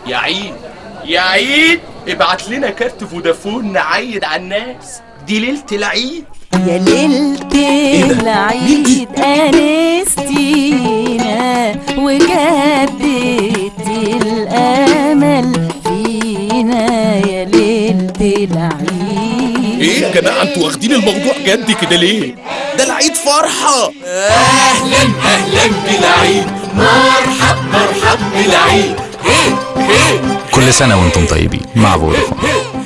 يا عيد يا عيد ابعت لنا كارت فودافون نعيد على الناس دي ليلة العيد يا ليلة العيد أنستينا وجددت الأمل فينا يا ليلة العيد ايه يا جماعة انتوا واخدين الموضوع جد كده ليه؟ ده العيد فرحة اهلا اهلا بالعيد مرحب مرحب بالعيد هي هي كل سنة وانتم طيبين مع فودافون